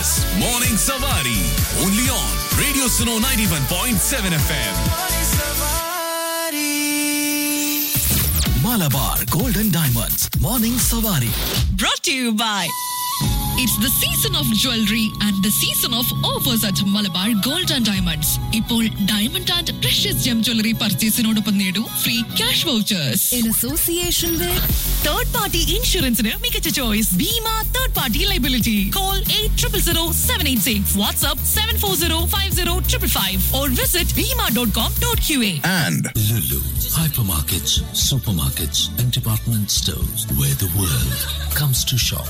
is Morning Savari. Only on Radio Suno 91.7 FM. Malabar Golden Diamonds. Morning Savari. brought to you by It's the season of jewelry and the season of offers at Malabar Gold and Diamonds. ഇപ്പോൾ diamond and precious gem jewellery പർച്ചേസിനോടൊപ്പം നേടൂ free cash vouchers in association with third party ഇൻഷുറൻസിന് മികച്ച choice Bhima third party liability call eight triple zero seven eight six WhatsApp seven four zero five zero triple five or visit Bhima dot com dot Q A And Lulu, hypermarkets, supermarkets, and department stores where the world comes to shop.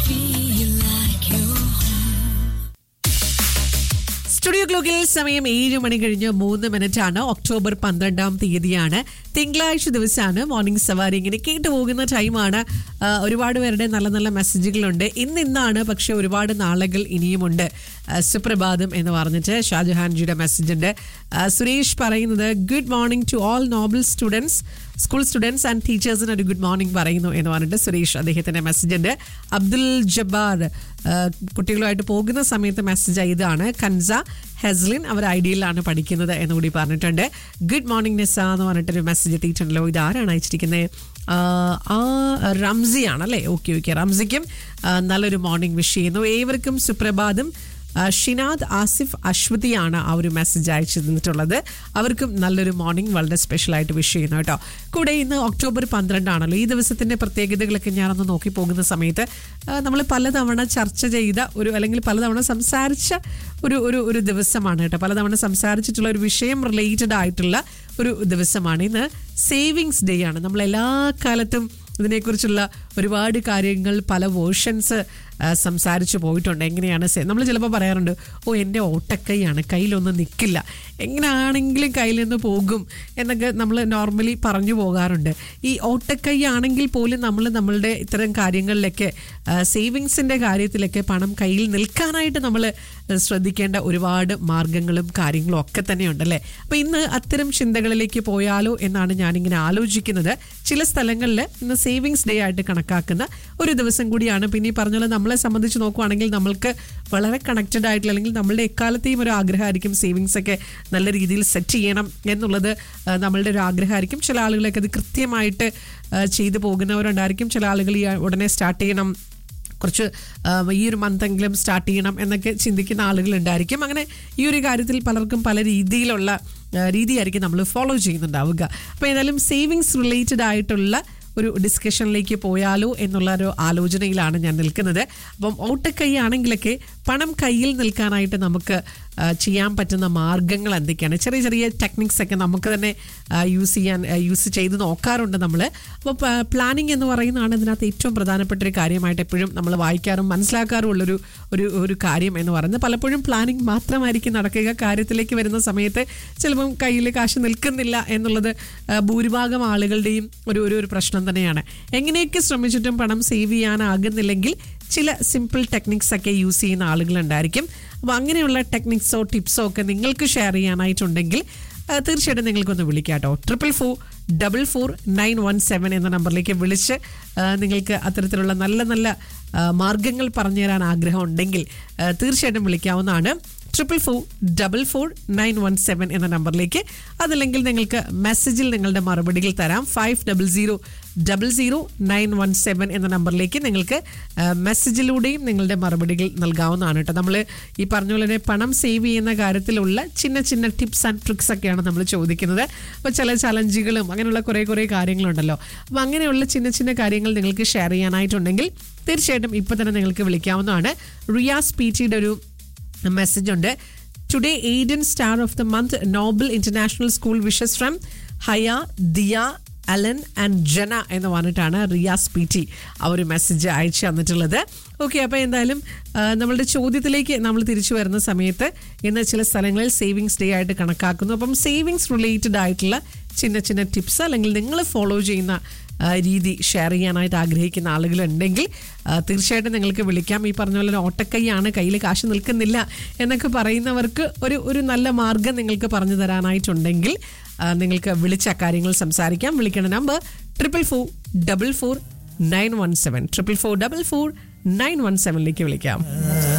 Studio ക്ലോക്കിൽ സമയം ഏഴ് മണി കഴിഞ്ഞ് മൂന്ന് minute ആണ് October പന്ത്രണ്ടാം തീയതിയാണ് തിങ്കളാഴ്ച ദിവസമാണ് മോർണിംഗ് സവാരി ഇങ്ങനെ കേട്ടു പോകുന്ന ടൈമാണ് ആ, ഒരുപാട് പേരുടെ നല്ല നല്ല മെസ്സേജുകളുണ്ട് ഇന്ന് ഇന്നാണ് പക്ഷെ ഒരുപാട് നാളുകൾ ഇനിയുമുണ്ട് ആ, സുപ്രഭാതം എന്ന് പറഞ്ഞിട്ട് ഷാജഹാൻജിയുടെ മെസ്സേജ് ഉണ്ട് ആ, സുരേഷ് പറയുന്നത് good morning to all Noble students school students and ടീച്ചേഴ്സിന് ഒരു ഗുഡ് മോർണിംഗ് പറയുന്നു എന്ന് പറഞ്ഞിട്ട് സുരേഷ് അദ്ദേഹത്തിന്റെ മെസ്സേജ് ഉണ്ട് അബ്ദുൽ ജബ്ബാർ ആ, കുട്ടികളുമായിട്ട് പോകുന്ന സമയത്ത് മെസ്സേജ് ഇതാണ് കൻസ ഹെസ്ലിൻ അവർ ഐഡിയയിലാണ് പഠിക്കുന്നത് എന്ന് കൂടി പറഞ്ഞിട്ടുണ്ട് ഗുഡ് മോർണിംഗ് നിസ എന്ന് പറഞ്ഞിട്ടൊരു മെസ്സേജ് എത്തിയിട്ടുണ്ടല്ലോ ഇത് ആരാണ് അയച്ചിരിക്കുന്നത് ആ, ആ റംസിയാണ് അല്ലേ ഓക്കെ ഓക്കെ റംസിക്കും ആ, നല്ലൊരു മോർണിംഗ് വിഷ് ചെയ്യുന്നു ഏവർക്കും സുപ്രഭാതം ആ, ഷിനാദ് ആസിഫ് അശ്വതിയാണ് ആ ഒരു മെസ്സേജ് അയച്ചു തന്നിട്ടുള്ളത് അവർക്കും നല്ലൊരു മോർണിംഗ് വളരെ സ്പെഷ്യൽ ആയിട്ട് വിഷ് ചെയ്യുന്നു കേട്ടോ കൂടെ ഇന്ന് ഒക്ടോബർ പന്ത്രണ്ടാണല്ലോ ഈ ദിവസത്തിന്റെ പ്രത്യേകതകളൊക്കെ ഞാനൊന്ന് നോക്കി പോകുന്ന സമയത്ത് നമ്മൾ പലതവണ ചർച്ച ചെയ്ത ഒരു അല്ലെങ്കിൽ പലതവണ സംസാരിച്ച ഒരു ഒരു ഒരു ദിവസമാണ് കേട്ടോ പലതവണ സംസാരിച്ചിട്ടുള്ള ഒരു വിഷയം റിലേറ്റഡ് ആയിട്ടുള്ള ഒരു ദിവസമാണ് ഇന്ന് സേവിങ്സ് ഡേ ആണ് നമ്മൾ എല്ലാ കാലത്തും ഇതിനെക്കുറിച്ചുള്ള ഒരുപാട് കാര്യങ്ങൾ പല വേർഷൻസ് സംസാരിച്ചു പോയിട്ടുണ്ട് എങ്ങനെയാണ് നമ്മൾ ചിലപ്പോൾ പറയാറുണ്ട് ഓ എൻ്റെ ഓട്ടക്കൈയാണ് കയ്യിലൊന്നും നിൽക്കില്ല എങ്ങനെയാണെങ്കിലും കയ്യിൽ നിന്ന് പോകും എന്നൊക്കെ നമ്മൾ നോർമലി പറഞ്ഞു പോകാറുണ്ട് ഈ ഓട്ടക്കൈ ആണെങ്കിൽ പോലും നമ്മൾ നമ്മളുടെ ഇത്തരം കാര്യങ്ങളിലൊക്കെ സേവിങ്സിൻ്റെ കാര്യത്തിലൊക്കെ പണം കയ്യിൽ നിൽക്കാനായിട്ട് നമ്മൾ ശ്രദ്ധിക്കേണ്ട ഒരുപാട് മാർഗങ്ങളും കാര്യങ്ങളും ഒക്കെ തന്നെയുണ്ടല്ലേ അപ്പോൾ ഇന്ന് അത്തരം ചിന്തകളിലേക്ക് പോയാലോ എന്നാണ് ഞാനിങ്ങനെ ആലോചിക്കുന്നത് ചില സ്ഥലങ്ങളിൽ ഇന്ന് സേവിങ്സ് ഡേ ആയിട്ട് കണക്കാക്കുന്ന ഒരു ദിവസം കൂടിയാണ് പിന്നെ ഈ പറഞ്ഞ പോലെ നമ്മളെ സംബന്ധിച്ച് നോക്കുവാണെങ്കിൽ നമ്മൾക്ക് വളരെ കണക്റ്റഡ് ആയിട്ടുള്ള അല്ലെങ്കിൽ നമ്മളുടെ എക്കാലത്തെയും ഒരു ആഗ്രഹമായിരിക്കും സേവിങ്സ് ഒക്കെ നല്ല രീതിയിൽ സെറ്റ് ചെയ്യണം എന്നുള്ളത് ആ, നമ്മളുടെ ഒരു ആഗ്രഹമായിരിക്കും ചില ആളുകളൊക്കെ അത് കൃത്യമായിട്ട് ആ, ചെയ്തു പോകുന്നവരുണ്ടായിരിക്കും ചില ആളുകൾ ഈ ഉടനെ സ്റ്റാർട്ട് ചെയ്യണം കുറച്ച് ആ, ഈ ഒരു മന്തെങ്കിലും സ്റ്റാർട്ട് ചെയ്യണം എന്നൊക്കെ ചിന്തിക്കുന്ന ആളുകളുണ്ടായിരിക്കും അങ്ങനെ ഈ ഒരു കാര്യത്തിൽ പലർക്കും പല രീതിയിലുള്ള ആ, രീതിയായിരിക്കും നമ്മൾ ഫോളോ ചെയ്യുന്നുണ്ടാവുക അപ്പോൾ ഏതായാലും സേവിങ്സ് റിലേറ്റഡ് ആയിട്ടുള്ള ഒരു ഡിസ്കഷനിലേക്ക് പോയാലോ എന്നുള്ള ഒരു ആലോചനയിലാണ് ഞാൻ നിൽക്കുന്നത് അപ്പം ഓട്ടക്കൈ ആണെങ്കിലൊക്കെ പണം കയ്യിൽ നിൽക്കാനായിട്ട് നമുക്ക് ആ, ചെയ്യാൻ പറ്റുന്ന മാർഗങ്ങൾ എന്തൊക്കെയാണ് ചെറിയ ചെറിയ ടെക്നിക്സ് ഒക്കെ നമുക്ക് തന്നെ യൂസ് ചെയ്യാൻ യൂസ് ചെയ്ത് നോക്കാറുണ്ട് നമ്മൾ അപ്പോൾ പ്ലാനിങ് എന്ന് പറയുന്നതാണ് ഇതിനകത്ത് ഏറ്റവും പ്രധാനപ്പെട്ട ഒരു കാര്യമായിട്ട് എപ്പോഴും നമ്മൾ വായിക്കാറും മനസ്സിലാക്കാറും ഉള്ളൊരു ഒരു ഒരു കാര്യം എന്ന് പറയുന്നത് പലപ്പോഴും പ്ലാനിങ് മാത്രമായിരിക്കും നടക്കുക കാര്യത്തിലേക്ക് വരുന്ന സമയത്ത് ചിലപ്പം കയ്യിൽ കാശ് നിൽക്കുന്നില്ല എന്നുള്ളത് ആ, ഭൂരിഭാഗം ആളുകളുടെയും ഒരു ഒരു ഒരു പ്രശ്നം തന്നെയാണ് എങ്ങനെയൊക്കെ ശ്രമിച്ചിട്ടും പണം സേവ് ചെയ്യാനാകുന്നില്ലെങ്കിൽ ചില സിമ്പിൾ ടെക്നിക്സ് ഒക്കെ യൂസ് ചെയ്യുന്ന ആളുകളുണ്ടായിരിക്കും അപ്പോൾ അങ്ങനെയുള്ള ടെക്നിക്സോ ടിപ്സോ ഒക്കെ നിങ്ങൾക്ക് ഷെയർ ചെയ്യാനായിട്ടുണ്ടെങ്കിൽ ആ, തീർച്ചയായിട്ടും നിങ്ങൾക്കൊന്ന് വിളിക്കാം കേട്ടോ triple four double four nine one seven എന്ന നമ്പറിലേക്ക് വിളിച്ച് ആ, നിങ്ങൾക്ക് അത്തരത്തിലുള്ള നല്ല നല്ല ആ, മാർഗങ്ങൾ പറഞ്ഞു തരാൻ ആഗ്രഹം ഉണ്ടെങ്കിൽ ആ, തീർച്ചയായിട്ടും വിളിക്കാവുന്നതാണ് triple four double four nine one seven എന്ന നമ്പറിലേക്ക് അതല്ലെങ്കിൽ നിങ്ങൾക്ക് മെസ്സേജിൽ നിങ്ങളുടെ മറുപടികൾ തരാം five double zero double zero nine one seven എന്ന നമ്പറിലേക്ക് നിങ്ങൾക്ക് ആ, മെസ്സേജിലൂടെയും നിങ്ങളുടെ മറുപടികൾ നൽകാവുന്നതാണ് കേട്ടോ നമ്മൾ ഈ പറഞ്ഞ പോലെ തന്നെ പണം സേവ് ചെയ്യുന്ന കാര്യത്തിലുള്ള ചിന്ന ചിന്ന ടിപ്സ് ആൻഡ് ട്രിക്സ് ഒക്കെയാണ് നമ്മൾ ചോദിക്കുന്നത് അപ്പോൾ ചില ചലഞ്ചുകളും അങ്ങനെയുള്ള കുറേ കുറേ കാര്യങ്ങളുണ്ടല്ലോ അപ്പോൾ അങ്ങനെയുള്ള ചിന്ന ചിന്ന കാര്യങ്ങൾ നിങ്ങൾക്ക് ഷെയർ ചെയ്യാനായിട്ടുണ്ടെങ്കിൽ തീർച്ചയായിട്ടും ഇപ്പോൾ തന്നെ നിങ്ങൾക്ക് വിളിക്കാവുന്നതാണ് റിയാസ് പി ടിയുടെ ഒരു മെസ്സേജ് ഉണ്ട് today Aiden star of the month Noble International School wishes from Haya Diya Alan and Jana എന്ന് പറഞ്ഞിട്ടാണ് റിയാസ് പി ടി ആ ഒരു മെസ്സേജ് അയച്ചു തന്നിട്ടുള്ളത് ഓക്കെ അപ്പോൾ എന്തായാലും ആ, നമ്മളുടെ ചോദ്യത്തിലേക്ക് നമ്മൾ തിരിച്ചു വരുന്ന സമയത്ത് ഇന്ന് ചില സ്ഥലങ്ങളിൽ സേവിങ്സ് ഡേ ആയിട്ട് കണക്കാക്കുന്നു അപ്പം സേവിങ്സ് റിലേറ്റഡ് ആയിട്ടുള്ള ചിന്ന ചിന്ന ടിപ്സ് അല്ലെങ്കിൽ നിങ്ങൾ ഫോളോ ചെയ്യുന്ന ആ, രീതി ഷെയർ ചെയ്യാനായിട്ട് ആഗ്രഹിക്കുന്ന ആളുകളുണ്ടെങ്കിൽ ആ, തീർച്ചയായിട്ടും നിങ്ങൾക്ക് വിളിക്കാം ഈ പറഞ്ഞ പോലെ ഒരു ഓട്ടക്കൈയാണ് കയ്യിൽ കാശ് നിൽക്കുന്നില്ല എന്നൊക്കെ പറയുന്നവർക്ക് ഒരു ഒരു നല്ല മാർഗം നിങ്ങൾക്ക് പറഞ്ഞു തരാനായിട്ടുണ്ടെങ്കിൽ ആ, നിങ്ങൾക്ക് വിളിച്ച കാര്യങ്ങൾ സംസാരിക്കാം വിളിക്കേണ്ട number triple four double four nine one seven triple four double four nine one സെവനിലേക്ക് വിളിക്കാം